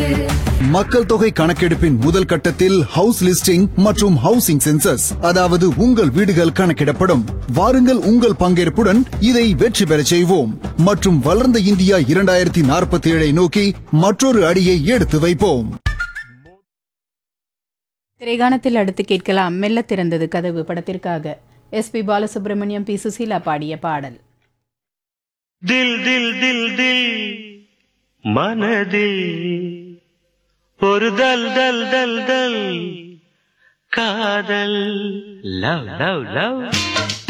மக்கள் தொகை கணக்கெடுப்பின் முதல் கட்டத்தில் ஹவுஸ் லிஸ்டிங் மற்றும் ஹவுசிங் சென்சஸ் அதாவது உங்கள் வீடுகள் கணக்கிடப்படும் வாருங்கள் உங்கள் பங்கேற்புடன் இதை வெற்றி பெறச் செய்வோம் மற்றும் வளர்ந்த இந்தியா இரண்டாயிரத்தி நாற்பத்தி ஏழை நோக்கி மற்றொரு அடியை எடுத்து வைப்போம் திரைகாணத்தில் அடுத்து கேட்கலாம் மெல்ல திறந்தது கதவு படத்திற்காக S P Balasubrahmanyam P Susheela பாடிய பாடல் தில் தில் தில் தில் மனதில் ஒரு தல் தல் தல் தல் காதல் லவ் லவ் லவ்